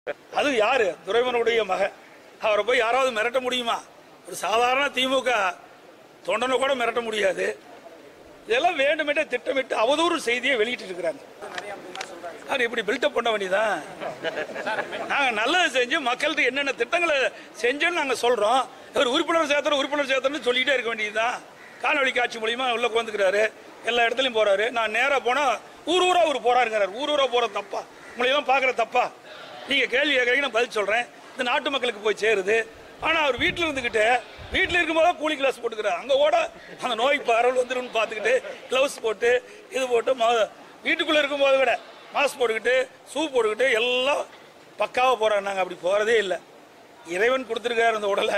அது யாரு துரைவனுடைய மகன் அவரை போய் யாராவது மிரட்ட முடியுமா ஒரு சாதாரண திமுக தொண்டனை கூட மிரட்ட முடியாது இதெல்லாம் வேண்டுமென்றே திட்டமிட்டு அவதூறு செய்தியை வெளியிட்டு இருக்கிறாங்க அது இப்படி பில்டப் பண்ண வேண்டியதான் நாங்க நல்லது செஞ்சு மக்கள்கிட்ட என்னென்ன திட்டங்களை செஞ்சோன்னு நாங்க சொல்றோம் ஒரு உறுப்பினர் சேர்த்தோம் உறுப்பினர் சேர்த்தோம்னு சொல்லிட்டே இருக்க வேண்டியதுதான் காணொலி காட்சி மூலியமா உள்ள உட்காந்துக்கிறாரு எல்லா இடத்துலயும் போறாரு நான் நேரா போனா ஊர் ஊரா அவர் போறாருங்கிறாரு ஊர் ஊரா போற தப்பா உங்களையெல்லாம் பாக்குற தப்பா நீங்க கேள்வி கேட்கறீங்க நான் பதில் சொல்றேன் இந்த நாட்டு மக்களுக்கு போய் சேருது ஆனா அவர் வீட்டுல இருந்துகிட்டு வீட்டுல இருக்கும்போது கூலி கிளாஸ் போட்டுக்கிறார் அங்க ஓட அந்த நோய் பரவல் வந்துரும்னு பார்த்துக்கிட்டு கிளவுஸ் போட்டு இது போட்டு ம- வீட்டுக்குள்ள இருக்கும்போது விட மாஸ்க் போட்டுக்கிட்டு ஷூ போட்டுக்கிட்டு எல்லாம் பக்காவா போறாங்க நாங்க அப்படி போறதே இல்லை இறைவன் கொடுத்துருக்காரு அந்த உடலை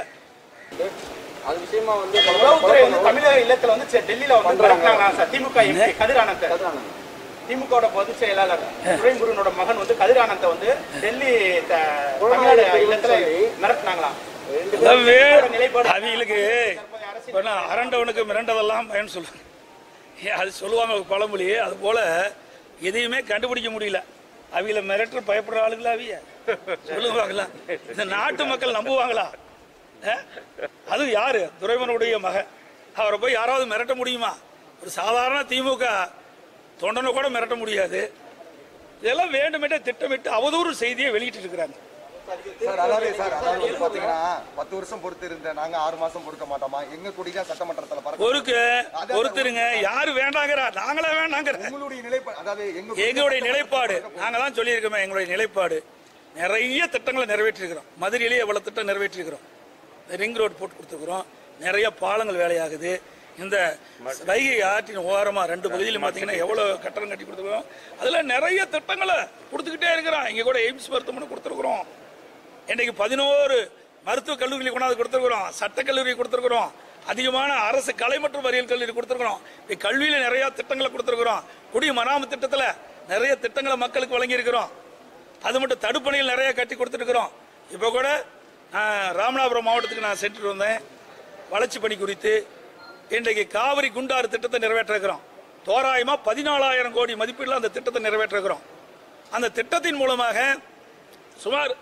அது விஷயமா வந்து உளவுத்துறை வந்து தமிழக இல்லத்துல வந்து சே- டெல்லியில வந்து மிரட்டினாங்களா சார் திமுக எம்பி கதிரானந்த் திமுகவோட பொதுச் செயலாளர் துரைமுருகனோட மகன் வந்து கதிரானந்த வந்து டெல்லி த- தமிழ்நாடு இல்லத்துல மிரட்டினாங்களாம் அதான் வே- நிலைப்பாடு. அவங்களுக்கு இப்ப என்ன, அரண்டவனுக்கு மிரண்டதெல்லாம் பயன் சொல்லுவாங்க ஏன் அது சொல்லுவாங்க ஒரு பழமொழி அது போல எதையுமே கண்டுபிடிக்க முடியல அவியில மிரட்டு பயப்படுற ஆளுங்களா அவிய சொல்லுவாங்களா இந்த நாட்டு மக்கள் நம்புவாங்களா அஹ்? அது யாரு துரைவனுடைய மகன் அவரை போய் யாராவது மிரட்ட முடியுமா ஒரு சாதாரண திமுக தொண்டனை கூட மிரட்ட முடியாது இதெல்லாம் வேண்டுமென்றே திட்டமிட்டு அவதூறு செய்தியை வெளியிட்டு இருக்கிறாங்க சார் அதாவது சார் அதாவது வந்து பாத்தீங்கன்னா பத்து வருஷம் பொறுத்து இருந்த நாங்க ஆறு மாசம் பொறுக்க மாட்டோமா எங்க கொடி தான் சட்டமன்றத்துல பறக்க பொறுக்கு பொறுத்துருங்க யாரு வேண்டாங்கிறா நாங்களே வேண்டாங்கிற உங்களுடைய நிலைப்பாடு அதாவது எங்க எங்களுடைய நிலைப்பாடு நாங்க தான் சொல்லியிருக்கோமே எங்களுடைய நிலைப்பாடு நிறைய திட்டங்களை நிறைவேற்றிருக்கிறோம் மதுரையிலேயே எவ்வளவு திட்டம் நிறைவேற்றிருக்கிறோம் இந்த ரிங் ரோடு போட்டு கொடுத்துருக்குறோம் நிறைய பாலங்கள் வேலையாகுது இந்த வைகை ஆற்றின் ஓரமா ரெண்டு பகுதியிலும் பார்த்தீங்கன்னா எவ்வளவு கட்டடம் கட்டி கொடுத்துருக்கோம் அதுல நிறைய திட்டங்களை கொடுத்துக்கிட்டே இருக்கிறோம் இங்க கூட எய்ம்ஸ் மருத்துவமனை கொடுத்துருக்குறோம் இன்னைக்கு பதினோரு மருத்துவக் கல்லூரிகளை கொண்டாந்து கொடுத்துருக்குறோம் சட்டக்கல்லூரி கொடுத்துருக்குறோம் அதிகமான அரசு கலை மற்றும் அறிவியல் கல்லூரி கொடுத்துருக்குறோம் இப்ப கல்வியில நிறைய திட்டங்களை கொடுத்துருக்குறோம் குடி மராமத்து திட்டத்துல நிறைய திட்டங்களை மக்களுக்கு வழங்கி இருக்கிறோம் அது மட்டும் தடுப்பணைகள் நிறைய கட்டி கொடுத்துருக்குறோம் இப்போ கூட நான் ராமநாதபுரம் மாவட்டத்துக்கு நான் சென்று வந்தேன் வளர்ச்சி பணி குறித்து இன்றைக்கு காவிரி குண்டாறு திட்டத்தை நிறைவேற்றிருக்கிறோம் தோராயமா பதினாலாயிரம் கோடி மதிப்பீடுல அந்த திட்டத்தை நிறைவேற்றிருக்கிறோம் அந்த திட்டத்தின் மூலமாக சுமார்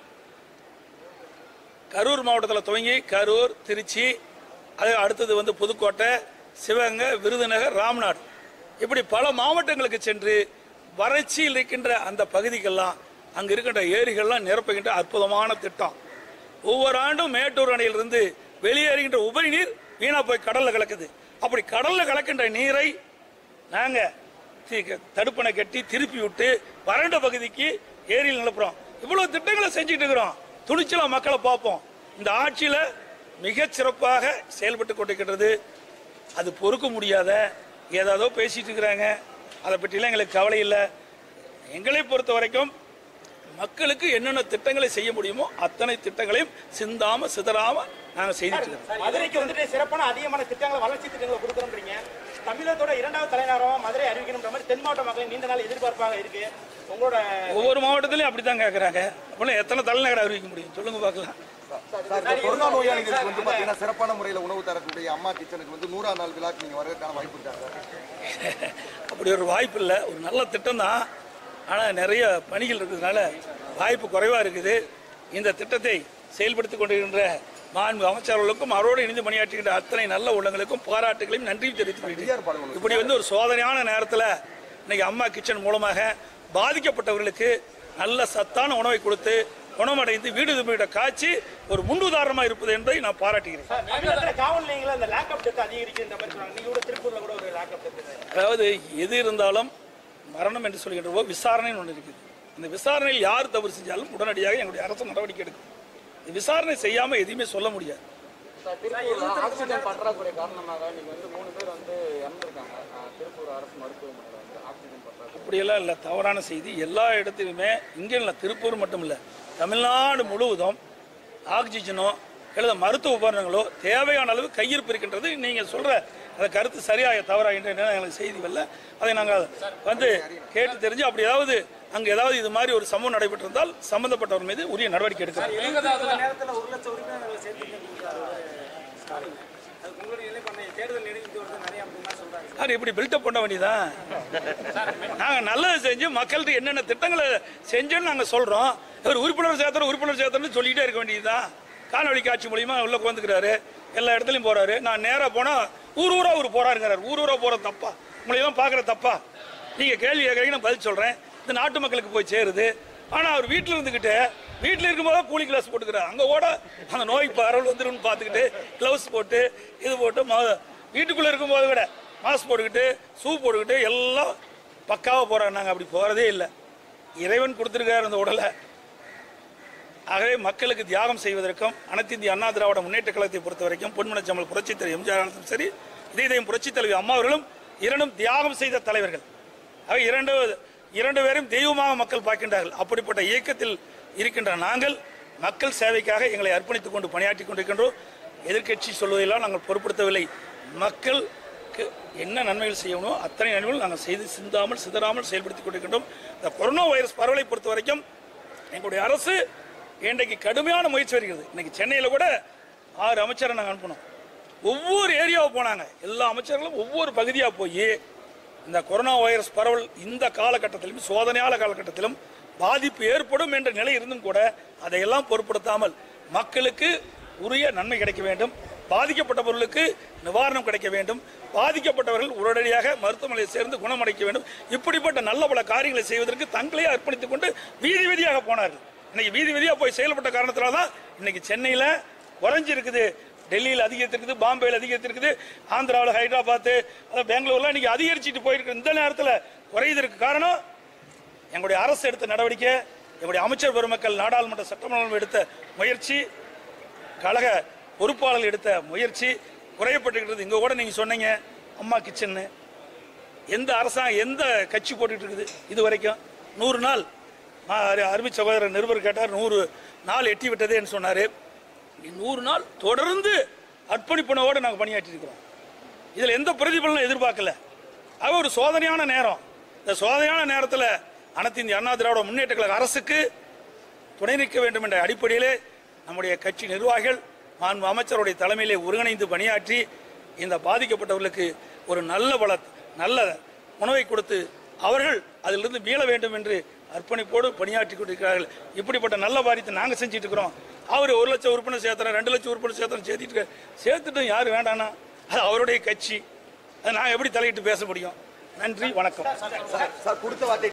கரூர் மாவட்டத்தில் துவங்கி கரூர் திருச்சி அது அடுத்தது வந்து புதுக்கோட்டை சிவகங்கை விருதுநகர் ராம்நாடு இப்படி பல மாவட்டங்களுக்கு சென்று வறட்சியில் இருக்கின்ற அந்த பகுதிகள்லாம் அங்க இருக்கின்ற ஏரிகள்லாம் நிரப்புகின்ற அற்புதமான திட்டம் ஒவ்வொரு ஆண்டும் மேட்டூர் அணையிலிருந்து வெளியேறுகின்ற உபரி நீர் வீணா போய் கடல்ல கலக்குது அப்படி கடல்ல கலக்கின்ற நீரை நாங்க தி- தடுப்பணை கட்டி திருப்பி விட்டு வறண்ட பகுதிக்கு ஏரியில் நிலப்புறோம் இவ்வளவு திட்டங்களை செஞ்சுட்டு இருக்கிறோம் துணிச்சலா மக்களை பார்ப்போம் இந்த ஆட்சியில மிகச் சிறப்பாக செயல்பட்டு கொண்டிருக்கின்றது அது பொறுக்க முடியாத ஏதாதோ பேசிட்டு இருக்கிறாங்க அதை பற்றிலாம் எங்களுக்கு கவலை இல்லை எங்களை பொறுத்த வரைக்கும் மக்களுக்கு என்னென்ன திட்டங்களை செய்ய முடியுமோ அத்தனை திட்டங்களையும் சிந்தாம சிதறாம நாங்க செய்துட்டு இருக்கோம் மதுரைக்கு வந்துட்டு சிறப்பான அதிகமான திட்டங்களை வளர்ச்சி திட்டங்களை கொடுக்குறோம்ன்றீங்க தமிழகத்தோட இரண்டாவது தலைநகரமா மதுரை அறிவிக்கணும்ன்ற மாதிரி தென் மாவட்ட மக்களின் நீண்ட நாள் எதிர்பார்ப்பாக இருக்கு உங்களோட ஒவ்வொரு மாவட்டத்திலையும் அப்படித்தான் கேட்கறாங்க அப்படின்னா எத்தனை தலைநகர் அறிவிக்க முடியும் சொல்லுங்க பார்க்கலாம் சார் இந்த கொரோனா நோயாளிகளுக்கு வந்து பாத்தீங்கன்னா சிறப்பான முறையில உணவு தரக்கூடிய அம்மா கிச்சனுக்கு வந்து நூறாம் நாள் விழாக்கு நீங்க வரதுக்கான வாய்ப்பு இருக்கா சார் அப்படி ஒரு வாய்ப்பு இல்லை ஒரு நல்ல திட்டம் தான் ஆனால் நிறைய பணிகள் இருக்கிறதுனால வாய்ப்பு குறைவாக இருக்குது இந்த திட்டத்தை செயல்படுத்தி கொண்டிருக்கின்ற மாண்பு அமைச்சர்களுக்கும் அவரோடு இணைந்து பணியாற்றுகின்ற அத்தனை நல்ல உள்ளங்களுக்கும் பாராட்டுகளையும் நன்றியும் தெரிவித்துக் கொள்கிறேன் இப்படி வந்து ஒரு சோதனையான நேரத்தில் இன்னைக்கு அம்மா கிச்சன் மூலமாக பாதிக்கப்பட்டவர்களுக்கு நல்ல சத்தான உணவை கொடுத்து குணமடைந்து வீடு திரும்பிட காட்சி ஒரு முன்னுதாரணமாக இருப்பது என்பதை நான் பாராட்டுகிறேன் தமிழகத்துல காவல் நிலையங்கள அந்த லேக்கப் டெத் அதிகரிக்குன்ற மாதிரி சொன்னாங்க நீங்க கூட திருப்பூர்ல கூட ஒரு லேக்கப் டெத் அதாவது எது இருந்தாலும் மரணம் என்று சொல்கின்ற போது விசாரணைன்னு ஒன்று இருக்குது அந்த விசாரணையில் யார் தவறு செஞ்சாலும் உடனடியாக எங்களுடைய அரசு நடவடிக்கை எடுக்கும் இந்த விசாரணை செய்யாம எதையுமே சொல்ல முடியாது திருப்பூர்ல ஆக்சிஜன் பற்றாக்குறை காரணமாக நீங்க வந்து மூணு பேர் வந்து இறந்துருக்காங்க அஹ், திருப்பூர் அரசு மருத்துவமனையில் வந்து ஆக்சிஜன் பற்றாக்குறை அப்படியெல்லாம் இல்லை தவறான செய்தி எல்லா இடத்திலுமே இங்கே இல்லை திருப்பூர் மட்டும் இல்லை தமிழ்நாடு முழுவதும் ஆக்சிஜனோ அல்லது மருத்துவ உபகரணங்களோ தேவையான அளவு கையிருப்பு இருக்கின்றது நீங்கள் சொல்ற அந்த கருத்து சரியாக தவறா என்று என்ன எங்களுக்கு செய்தி வரல அதை நாங்கள் வந்து கேட்டு தெரிஞ்சு அப்படி ஏதாவது அங்கே ஏதாவது இது மாதிரி ஒரு சம்பவம் நடைபெற்றிருந்தால் சம்பந்தப்பட்டவர் மீது உரிய நடவடிக்கை எடுக்கிறோம் சார் இப்படி பில்டப் பண்ண வேண்டியதான் நாங்க நல்லது செஞ்சு மக்கள்கிட்ட என்னென்ன திட்டங்களை செஞ்சோன்னு நாங்க சொல்றோம் ஒரு உறுப்பினர் சேர்த்தோம் உறுப்பினர் சேர்த்தோம்னு சொல்லிட்டே இருக்க வேண்டியதுதான் காணொலி காட்சி மூலியமா உள்ள உட்காந்துக்கிறாரு எல்லா இடத்துலயும் போறாரு நான் நேரா போனா ஊர் ஊரா ஊர் போறாருங்கிறாரு ஊர் ஊரா போறது தப்பா உங்களை எல்லாம் பாக்குற தப்பா நீங்க கேள்வி கேட்கறீங்க நான் பதில் சொல்றேன் இது நாட்டு மக்களுக்கு போய் சேருது ஆனா அவர் வீட்டுல இருந்துகிட்டு வீட்டுல இருக்கும்போது கூலி கிளாஸ் போட்டுக்கிறார் அங்க ஓட அந்த நோய் பரவல் வந்துரும்னு பார்த்துக்கிட்டு கிளவுஸ் போட்டு இது போட்டு ம- வீட்டுக்குள்ள இருக்கும்போது கூட மாஸ்க் போட்டுக்கிட்டு ஷூ போட்டுக்கிட்டு எல்லாம் பக்காவா போறாங்க நாங்க அப்படி போறதே இல்லை இறைவன் கொடுத்திருக்காரு அந்த உடலை ஆகவே மக்களுக்கு தியாகம் செய்வதற்கும் அனைத்து இந்திய அண்ணா திராவிட முன்னேற்ற கழகத்தை பொறுத்த வரைக்கும் பொன்மனச்சம்மல் புரட்சித் தலைவர் எம்ஜிஆர் ஆனதும் சரி இதயம் புரட்சித் தலைவி அம்மா அவர்களும் இரண்டும் தியாகம் செய்த தலைவர்கள் ஆகவே இரண்டு இரண்டு பேரும் தெய்வமாக மக்கள் பார்க்கின்றார்கள் அப்படிப்பட்ட இயக்கத்தில் இருக்கின்ற நாங்கள் மக்கள் சேவைக்காக எங்களை அர்ப்பணித்துக் கொண்டு பணியாற்றிக் கொண்டிருக்கின்றோம் எதிர்க்கட்சி சொல்வதெல்லாம் நாங்கள் பொருட்படுத்தவில்லை மக்களுக்கு என்ன நன்மைகள் செய்யணுமோ அத்தனை நன்மைகள் நாங்கள் செய்து சிந்தாமல் சிதறாமல் செயல்படுத்திக் கொண்டிருக்கின்றோம் இந்த கொரோனா வைரஸ் பரவலை பொறுத்த வரைக்கும் எங்களுடைய அரசு இன்றைக்கு கடுமையான முயற்சி வருகிறது இன்னைக்கு சென்னையில் கூட ஆறு அமைச்சரை நாங்கள் அனுப்பினோம் ஒவ்வொரு ஏரியாவை போனாங்க எல்லா அமைச்சர்களும் ஒவ்வொரு பகுதியாக போய் இந்த கொரோனா வைரஸ் பரவல் இந்த காலகட்டத்திலும் சோதனையால காலகட்டத்திலும் பாதிப்பு ஏற்படும் என்ற நிலை இருந்தும் கூட அதையெல்லாம் பொருட்படுத்தாமல் மக்களுக்கு உரிய நன்மை கிடைக்க வேண்டும் பாதிக்கப்பட்டவர்களுக்கு நிவாரணம் கிடைக்க வேண்டும் பாதிக்கப்பட்டவர்கள் உடனடியாக மருத்துவமனையில் சேர்ந்து குணமடைக்க வேண்டும் இப்படிப்பட்ட நல்ல பல காரியங்களை செய்வதற்கு தங்களையே அர்ப்பணித்துக் கொண்டு வீதி வீதியாக போனார்கள் இன்னைக்கு வீதி வீதியாக போய் செயல்பட்ட காரணத்தினால தான் இன்னைக்கு சென்னையில் குறைஞ்சிருக்குது டெல்லியில் அதிகரித்திருக்குது பாம்பேயில் அதிகரித்திருக்குது ஆந்திராவில் ஹைதராபாத் அதாவது பெங்களூர்லாம் இன்னைக்கு அதிகரிச்சுட்டு போயிருக்கு இந்த நேரத்தில் குறையதற்கு காரணம் எங்களுடைய அரசு எடுத்த நடவடிக்கை எங்களுடைய அமைச்சர் பெருமக்கள் நாடாளுமன்ற சட்டமன்றம் எடுத்த முயற்சி கழக பொறுப்பாளர்கள் எடுத்த முயற்சி குறையப்பட்டுக்கிட்டு இங்க கூட நீங்க சொன்னீங்க அம்மா கிச்சன்னு எந்த அரசாங்கம் எந்த கட்சி போட்டுட்டு இருக்குது இது வரைக்கும் நூறு நாள் மா- அரு- அருமை சகோதரர் நிருபர் கேட்டார் நூறு நாள் எட்டி விட்டதேன்னு சொன்னாரு நூறு நாள் தொடர்ந்து அர்ப்பணிப்புணவோடு நாங்கள் பணியாற்றி இருக்கிறோம் இதில் எந்த பிரதிபலனும் எதிர்பார்க்கல அது ஒரு சோதனையான நேரம் இந்த சோதனையான நேரத்தில் அனைத்து இந்திய அண்ணா திராவிட முன்னேற்ற கழக அரசுக்கு துணை நிற்க வேண்டும் என்ற அடிப்படையிலே நம்முடைய கட்சி நிர்வாகிகள் மாண்பு அமைச்சருடைய தலைமையிலே ஒருங்கிணைந்து பணியாற்றி இந்த பாதிக்கப்பட்டவர்களுக்கு ஒரு நல்ல பல நல்ல உணவை கொடுத்து அவர்கள் அதிலிருந்து மீள வேண்டும் என்று அர்ப்பணிப்போடு பணியாற்றி கொண்டிருக்கிறார்கள் இப்படிப்பட்ட நல்ல காரியத்தை நாங்கள் செஞ்சுட்டு இருக்கிறோம் அவர் ஒரு லட்சம் உறுப்பினர் சேர்த்துறேன் ரெண்டு லட்சம் உறுப்பினர் சேர்த்துறேன் சேர்த்துட்டு இருக்காரு. சேர்த்துட்டும் யார் வேண்டானா அது அவருடைய கட்சி அதை நான் எப்படி தலையிட்டு பேச முடியும் நன்றி வணக்கம் சார் கொடுத்த வார்த்தை